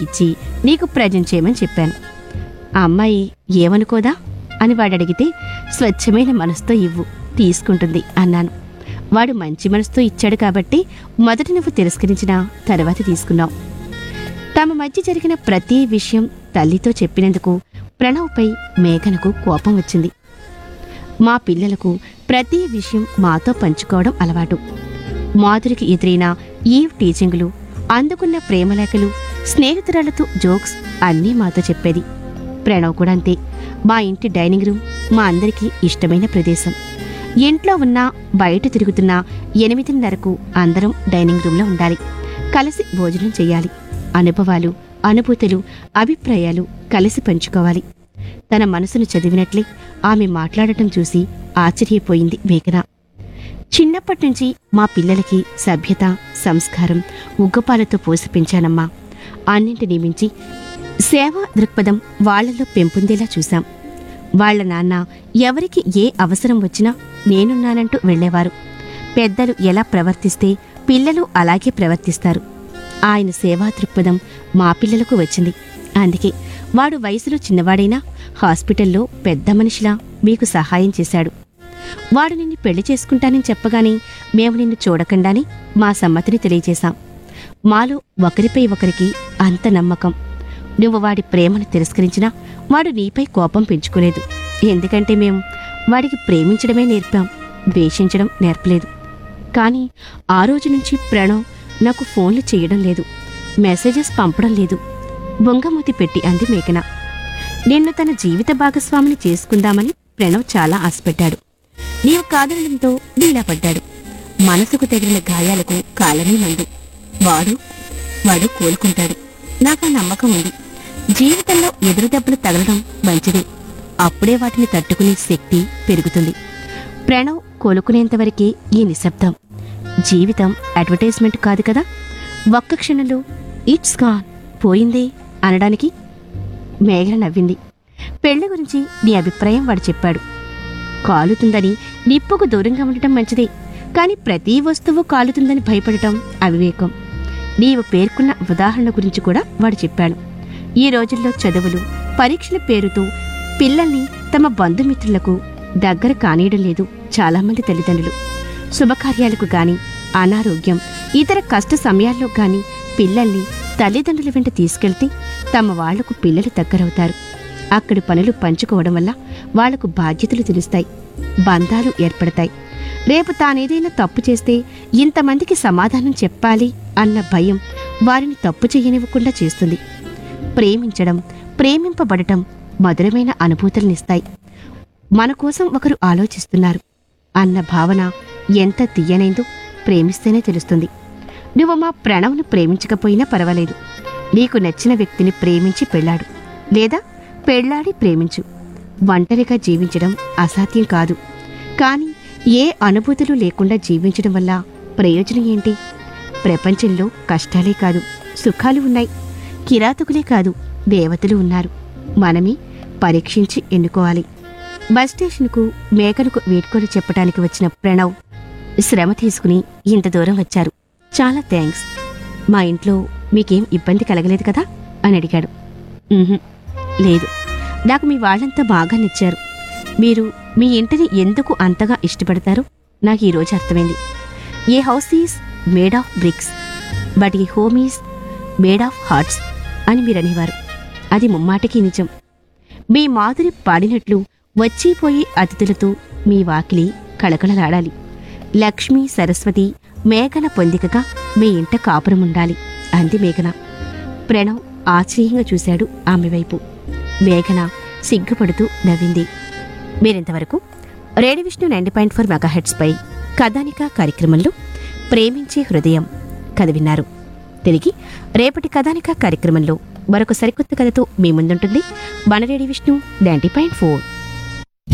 వాడికిచ్చి నీకు ప్రజెంట్ చేయమని చెప్పాను ఆ అమ్మాయి ఏమనుకోదా అని వాడు అడిగితే స్వచ్ఛమైన మనసుతో ఇవ్వు తీసుకుంటుంది అన్నాను వాడు మంచి మనసుతో ఇచ్చాడు కాబట్టి మొదట నువ్వు తిరస్కరించిన తర్వాత తీసుకున్నావు తమ మధ్య జరిగిన ప్రతి విషయం తల్లితో చెప్పినందుకు ప్రణవ్పై మేఘనకు కోపం వచ్చింది మా పిల్లలకు ప్రతి విషయం మాతో పంచుకోవడం అలవాటు మాధురికి ఎదురైన ఈవ్ టీచింగులు అందుకున్న ప్రేమలేఖలు స్నేహితురాలతో జోక్స్ అన్నీ మాతో చెప్పేది ప్రణవ్ కూడా అంతే మా ఇంటి డైనింగ్ రూమ్ మా అందరికీ ఇష్టమైన ప్రదేశం ఇంట్లో ఉన్నా బయట తిరుగుతున్నా ఎనిమిదిన్నరకు అందరం డైనింగ్ రూమ్లో ఉండాలి కలిసి భోజనం చేయాలి అనుభవాలు అనుభూతులు అభిప్రాయాలు కలిసి పంచుకోవాలి తన మనసును చదివినట్లే ఆమె మాట్లాడటం చూసి ఆశ్చర్యపోయింది మేఘన చిన్నప్పటి నుంచి మా పిల్లలకి సభ్యత సంస్కారం ఉగ్గపాలతో పోసి పెంచానమ్మా అన్నింటినీ మించి సేవా దృక్పథం వాళ్ళలో పెంపొందేలా చూశాం వాళ్ళ నాన్న ఎవరికి ఏ అవసరం వచ్చినా నేనున్నానంటూ వెళ్ళేవారు పెద్దలు ఎలా ప్రవర్తిస్తే పిల్లలు అలాగే ప్రవర్తిస్తారు ఆయన సేవా దృక్పథం మా పిల్లలకు వచ్చింది అందుకే వాడు వయసులో చిన్నవాడైనా హాస్పిటల్లో పెద్ద మనిషిలా మీకు సహాయం చేశాడు వాడు నిన్ను పెళ్లి చేసుకుంటానని చెప్పగానే మేము నిన్ను చూడకుండానే మా సమ్మతిని తెలియజేశాం మాలో ఒకరిపై ఒకరికి అంత నమ్మకం నువ్వు వాడి ప్రేమను తిరస్కరించినా వాడు నీపై కోపం పెంచుకోలేదు ఎందుకంటే మేము వాడికి ప్రేమించడమే నేర్పాం ద్వేషించడం నేర్పలేదు కానీ ఆ రోజు నుంచి ప్రణవ్ నాకు ఫోన్లు చేయడం లేదు మెసేజెస్ పంపడం లేదు బొంగమూతి పెట్టి అంది మేఘన నిన్ను తన జీవిత భాగస్వామిని చేసుకుందామని ప్రణవ్ చాలా ఆశపెట్టాడు నీవు కాదనడంతో నీలా పడ్డాడు మనసుకు తగిలిన గాయాలకు కాలమే మందు వాడు వాడు కోలుకుంటాడు నాకు ఆ నమ్మకం ఉంది జీవితంలో ఎదురు దెబ్బలు తగలడం మంచిదే అప్పుడే వాటిని తట్టుకునే శక్తి పెరుగుతుంది ప్రణవ్ కోలుకునేంతవరకే ఈ నిశ్శబ్దం జీవితం అడ్వర్టైజ్మెంట్ కాదు కదా ఒక్క క్షణంలో ఇట్స్ గాన్ పోయిందే అనడానికి మేఘన నవ్వింది పెళ్లి గురించి నీ అభిప్రాయం వాడు చెప్పాడు కాలుతుందని నిప్పుకు దూరంగా ఉండటం మంచిదే కానీ ప్రతి వస్తువు కాలుతుందని భయపడటం అవివేకం నీవు పేర్కొన్న ఉదాహరణ గురించి కూడా వాడు చెప్పాడు ఈ రోజుల్లో చదువులు పరీక్షల పేరుతో పిల్లల్ని తమ బంధుమిత్రులకు దగ్గర కానీయడం లేదు చాలామంది తల్లిదండ్రులు శుభకార్యాలకు గాని అనారోగ్యం ఇతర కష్ట సమయాల్లో గాని పిల్లల్ని తల్లిదండ్రుల వెంట తీసుకెళ్తే తమ వాళ్లకు పిల్లలు దగ్గరవుతారు అక్కడి పనులు పంచుకోవడం వల్ల వాళ్లకు బాధ్యతలు తెలుస్తాయి బంధాలు ఏర్పడతాయి రేపు తానేదైనా తప్పు చేస్తే ఇంతమందికి సమాధానం చెప్పాలి అన్న భయం వారిని తప్పు చేయనివ్వకుండా చేస్తుంది ప్రేమించడం ప్రేమింపబడటం మధురమైన అనుభూతులనిస్తాయి మన కోసం ఒకరు ఆలోచిస్తున్నారు అన్న భావన ఎంత తీయనైందో ప్రేమిస్తేనే తెలుస్తుంది నువ్వు మా ప్రణవ్ను ప్రేమించకపోయినా పర్వాలేదు నీకు నచ్చిన వ్యక్తిని ప్రేమించి పెళ్ళాడు లేదా పెళ్ళాడి ప్రేమించు ఒంటరిగా జీవించడం అసాధ్యం కాదు కానీ ఏ అనుభూతులు లేకుండా జీవించడం వల్ల ప్రయోజనం ఏంటి ప్రపంచంలో కష్టాలే కాదు సుఖాలు ఉన్నాయి కిరాతకులే కాదు దేవతలు ఉన్నారు మనమే పరీక్షించి ఎన్నుకోవాలి బస్ స్టేషన్కు మేకలకు వీడ్కోలు చెప్పడానికి వచ్చిన ప్రణవ్ శ్రమ తీసుకుని ఇంత దూరం వచ్చారు చాలా థ్యాంక్స్ మా ఇంట్లో మీకేం ఇబ్బంది కలగలేదు కదా అని అడిగాడు "ఉహుం, లేదు నాకు మీ వాళ్ళంతా బాగా నచ్చారు మీరు మీ ఇంటిని ఎందుకు అంతగా ఇష్టపడతారో నాకు ఈరోజు అర్థమైంది a house is made of bricks but ఈ home is made of hearts అని మీరు అనేవారు అది ముమ్మాటికి నిజం మీ మాధురి పాడినట్లు వచ్చిపోయే అతిథులతో మీ వాకిలి కళకళలాడాలి లక్ష్మి సరస్వతి మేఘన పొందికగా మీ ఇంట కాపురం ఉండాలి అంది మేఘన ప్రణవ్ ఆశ్చర్యంగా చూశాడు ఆమె వైపు మేఘన సిగ్గుపడుతూ నవ్వింది మీరింతవరకు రేడి విష్ణు నైంటీ పాయింట్ ఫోర్ మెగాహెడ్స్పై కథానిక కార్యక్రమంలో ప్రేమించే హృదయం కథ విన్నారు తిరిగి రేపటి కథానిక కార్యక్రమంలో మరొక సరికొత్త కథతో మీ ముందుంటుంది బనరేడి విష్ణు నైంటీ పాయింట్ ఫోర్